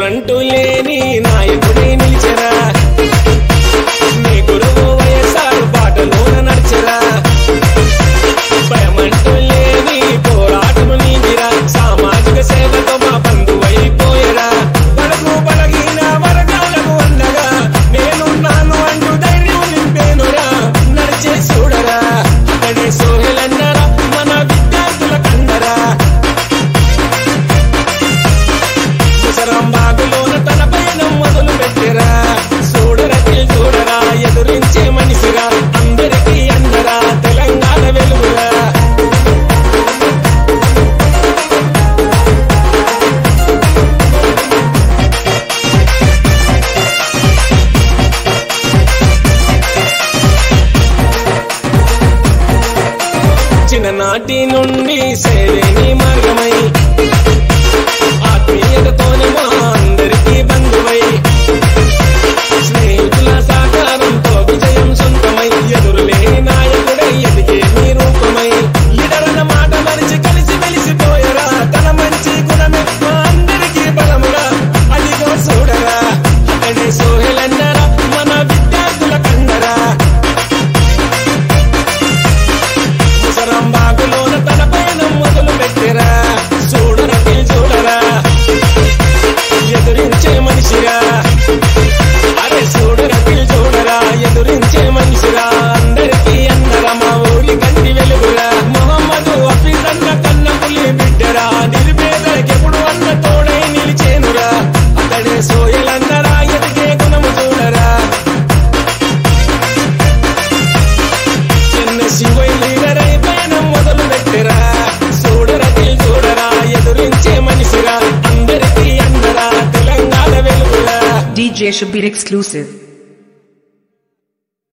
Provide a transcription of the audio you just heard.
భయమంటూ లేని నాయకుడే నిలిచెరా మీ గురువు వైఎస్ఆర్ బాటలోన నడిచెరా భయమంటూ లేని పోరాటము నీదిరా సామాజిక సేవతో మా బంధువైపోయరా వరకు బలహీన వర్గాలకు అందగా నేనున్నాను అంటూ ధైర్యం నింపేనురా నడిచే చూడరా అతడే సోహెలన్నరా మన విద్యార్థుల కండరా ముసరం బాగులోన తన పయనం మొదలు పెట్టిరా చూడరా చూడరా ఎదురించే మనిషిరా అందరికీ అందరా తెలంగాణ వెలుగురా చిన్ననాటి నుండి సేవేని మార్గమై ఆత్మీయతతోనే మా అందరికీ బంధువై స్నేహితుల సహకారంతో విజయం సొంతమై ఎదురులేని నాయకుడై ఎదిగే నీ రూపమై లీడరన్న మాట మరిచి కలిసి మెలిసిపోయరా తన మంచి గుణమే మా అందరికీ బలమురా అదిగో చూడరా అతడే సోహెలన్నరా మన విద్యార్థుల కండరా ముసరం బాగులోన తన పయనం మొదలు పెట్టిరా చూడరా చూడరా ఎదురించే మనిషిరా అరే చూడరా చూడరా ఎదురించే మనిషిరా అందరికీ అందరా మా ఊరి కంటి వెలుగురా మొహమ్మదు హఫీజ్ అన్న కన్న పులి బిడ్డరా నిలిపేదకెప్పుడు అన్న తోడై నిలిచేనురా అతడే సోయలన్నరా ఎదిగే గుణము చూడరా ఎన్ఎస్సి వై లీడర్ అయి పయనం మొదలు పెట్టిరా చూడరా చూడరా ఎదురించే మనిషిరా అందరికీ అందరా తెలంగాణ వెలుగురా DJ Shabir exclusive.